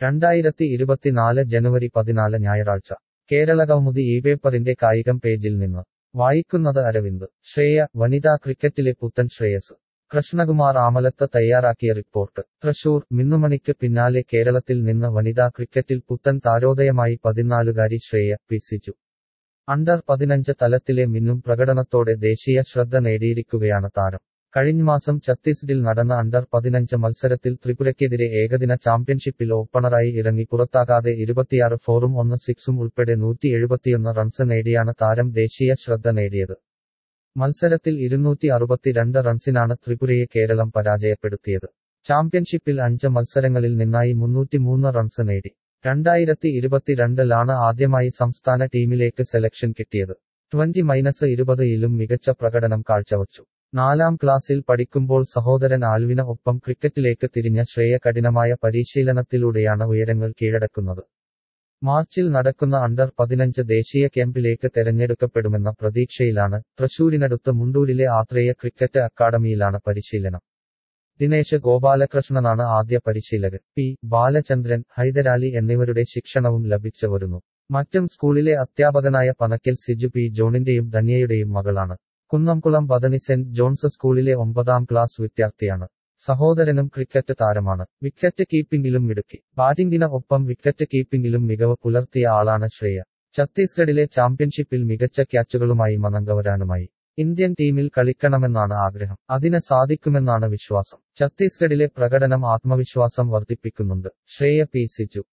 രണ്ടായിരത്തി ഇരുപത്തിനാല് ജനുവരി പതിനാല് ഞായറാഴ്ച കേരളകൗമുദി ഈ പേപ്പറിന്റെ കായികം പേജിൽ നിന്ന് വായിക്കുന്നത് അരവിന്ദ് ശ്രേയ വനിതാ ക്രിക്കറ്റിലെ പുത്തൻ ശ്രേയസ് കൃഷ്ണകുമാർ ആമലത്ത് തയ്യാറാക്കിയ റിപ്പോർട്ട് തൃശൂർ മിന്നുമണിക്ക് പിന്നാലെ കേരളത്തിൽ നിന്ന് വനിതാ ക്രിക്കറ്റിൽ പുത്തൻ താരോദയമായി പതിനാലുകാരി ശ്രേയ പിസിച്ചു അണ്ടർ പതിനഞ്ച് തലത്തിലെ മിന്നും പ്രകടനത്തോടെ ദേശീയ ശ്രദ്ധ നേടിയിരിക്കുകയാണ് താരം കഴിഞ്ഞ മാസം ഛത്തീസ്ഗഡിൽ നടന്ന അണ്ടർ പതിനഞ്ച് മത്സരത്തിൽ ത്രിപുരയ്ക്കെതിരെ ഏകദിന ചാമ്പ്യൻഷിപ്പിൽ ഓപ്പണറായി ഇറങ്ങി പുറത്താകാതെ ഇരുപത്തിയാറ് ഫോറും ഒന്ന് സിക്സും ഉൾപ്പെടെ നൂറ്റി എഴുപത്തിയൊന്ന് റൺസ് നേടിയാണ് താരം ദേശീയ ശ്രദ്ധ നേടിയത് മത്സരത്തിൽ ഇരുന്നൂറ്റി അറുപത്തിരണ്ട് റൺസിനാണ് ത്രിപുരയെ കേരളം പരാജയപ്പെടുത്തിയത് ചാമ്പ്യൻഷിപ്പിൽ അഞ്ച് മത്സരങ്ങളിൽ നിന്നായി മുന്നൂറ്റിമൂന്ന് റൺസ് നേടി രണ്ടായിരത്തി ഇരുപത്തിരണ്ടിലാണ് ആദ്യമായി സംസ്ഥാന ടീമിലേക്ക് സെലക്ഷൻ കിട്ടിയത് ട്വന്റി മൈനസ് ഇരുപതിലും മികച്ച പ്രകടനം കാഴ്ചവച്ചു നാലാം ക്ലാസ്സിൽ പഠിക്കുമ്പോൾ സഹോദരൻ ആൽവിന് ഒപ്പം ക്രിക്കറ്റിലേക്ക് തിരിഞ്ഞ ശ്രേയ കഠിനമായ പരിശീലനത്തിലൂടെയാണ് ഉയരങ്ങൾ കീഴടക്കുന്നത് മാർച്ചിൽ നടക്കുന്ന അണ്ടർ പതിനഞ്ച് ദേശീയ ക്യാമ്പിലേക്ക് തെരഞ്ഞെടുക്കപ്പെടുമെന്ന പ്രതീക്ഷയിലാണ് തൃശൂരിനടുത്ത് മുണ്ടൂരിലെ ആത്രേയ ക്രിക്കറ്റ് അക്കാദമിയിലാണ് പരിശീലനം ദിനേശ് ഗോപാലകൃഷ്ണനാണ് ആദ്യ പരിശീലകൻ പി ബാലചന്ദ്രൻ ഹൈദരാലി എന്നിവരുടെ ശിക്ഷണവും ലഭിച്ചു വരുന്നു മറ്റും സ്കൂളിലെ അധ്യാപകനായ പനക്കൽ സിജു പി ജോണിന്റെയും ധന്യയുടെയും മകളാണ് കുന്നംകുളം ബദനി സെന്റ് ജോൺസ് സ്കൂളിലെ ഒമ്പതാം ക്ലാസ് വിദ്യാർത്ഥിയാണ് സഹോദരനും ക്രിക്കറ്റ് താരമാണ് വിക്കറ്റ് കീപ്പിംഗിലും മിടുക്കി ബാറ്റിംഗിന് ഒപ്പം വിക്കറ്റ് കീപ്പിംഗിലും മികവ് പുലർത്തിയ ആളാണ് ശ്രേയ ഛത്തീസ്ഗഡിലെ ചാമ്പ്യൻഷിപ്പിൽ മികച്ച ക്യാച്ചുകളുമായി മതങ്കവരാനുമായി ഇന്ത്യൻ ടീമിൽ കളിക്കണമെന്നാണ് ആഗ്രഹം അതിന് സാധിക്കുമെന്നാണ് വിശ്വാസം ഛത്തീസ്ഗഡിലെ പ്രകടനം ആത്മവിശ്വാസം വർദ്ധിപ്പിക്കുന്നുണ്ട് ശ്രേയ പി സിജു